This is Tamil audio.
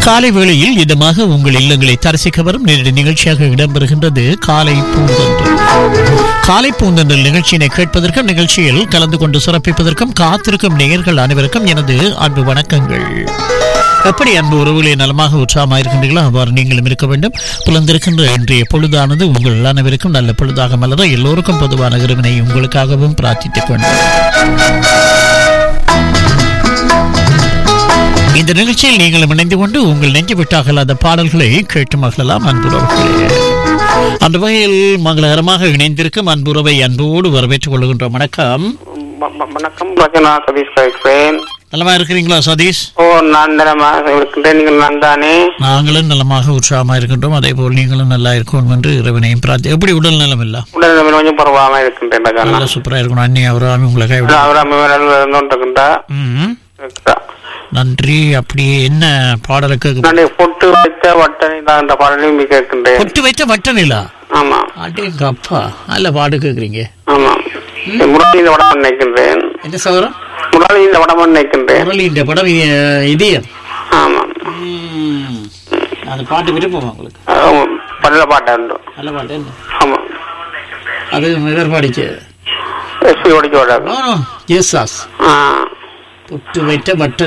காலை வேளையில் இதமாக உங்கள் இல்லங்களை தரிசிக்க வரும் நேரடி நிகழ்ச்சியாக இடம்பெறுகின்றது காலை பூந்தொன்று காலை பூந்தொன்றல் நிகழ்ச்சியினை கேட்பதற்கும் நிகழ்ச்சியில் கலந்து கொண்டு சிறப்பிப்பதற்கும் காத்திருக்கும் நேயர்கள் அனைவருக்கும் எனது அன்பு வணக்கங்கள் எப்படி அன்பு உறவுகளை நலமாக உற்சாகமாக இருக்கின்றீர்களோ அவ்வாறு நீங்களும் இருக்க வேண்டும் புலந்திருக்கின்ற இன்றைய பொழுதானது உங்கள் அனைவருக்கும் நல்ல பொழுதாக மலர எல்லோருக்கும் பொதுவான இறைவனை உங்களுக்காகவும் பிரார்த்தித்துக் கொண்டேன் இந்த நிகழ்ச்சியில் நீங்களும் இணைந்து கொண்டு உங்கள் நெஞ்சு விட்டாகலாத பாடல்களை கேட்டு மகிழலாம் அன்புறவுகளே அந்த வகையில் மங்களகரமாக இணைந்திருக்கும் அன்புறவை அன்போடு வரவேற்றுக் கொள்கின்றோம் வணக்கம் வ- வ- வணக்கம் ரச்சனா சதீஷ் பேசுகிறேன் நலமா இருக்கிறீங்களா சதீஷ் ஓ நான் நலமாக இருக்கின்றேன் நீங்கள் நான் தானே நாங்களும் நலமாக உற்சாகமாக இருக்கின்றோம் அதே போல் நீங்களும் நல்லா இருக்கணும் என்று இறைவனையும் பிரார்த்தி எப்படி உடல் நலம் இல்ல உடல் நிலைமை கொஞ்சம் பரவாம இருக்கின்றேன் ரச்சனா நல்லா சூப்பரா இருக்கணும் அண்ணி அவராமி உங்களை கைவிட அவர் அம்மையார் இருந்துகின்றா ம். நன்றி அப்படியே என்ன பாடலுக்கு நான் பொட்டு வைத்த வட்டனை தான் என்ற பாடலையும் கேட்கின்றேன் பொட்டு வைத்த வட்ட நிலா ஆமா அடேங்க அப்பா நல்ல பாடு கேக்குறீங்க ஆமா முரளி இந்த வடம் நினைக்கின்றேன் என்ன சகோதரம் முரளி இந்த வடம் நினைக்கின்றேன் முரளி இந்த படம் இது- இதயம் ஆமா ம். அந்த பாட்டு விருப்பமா உங்களுக்கு அஹ் பல்ல பாட்டு உண்டு நல்ல பாட்டு என்ன ஆமா அது எதிர்பாடிச்சு எஸ்பி ஓடிச்சு விடாது எஸ் சாஸ் ஆ பொட்டு வைத்த வட்ட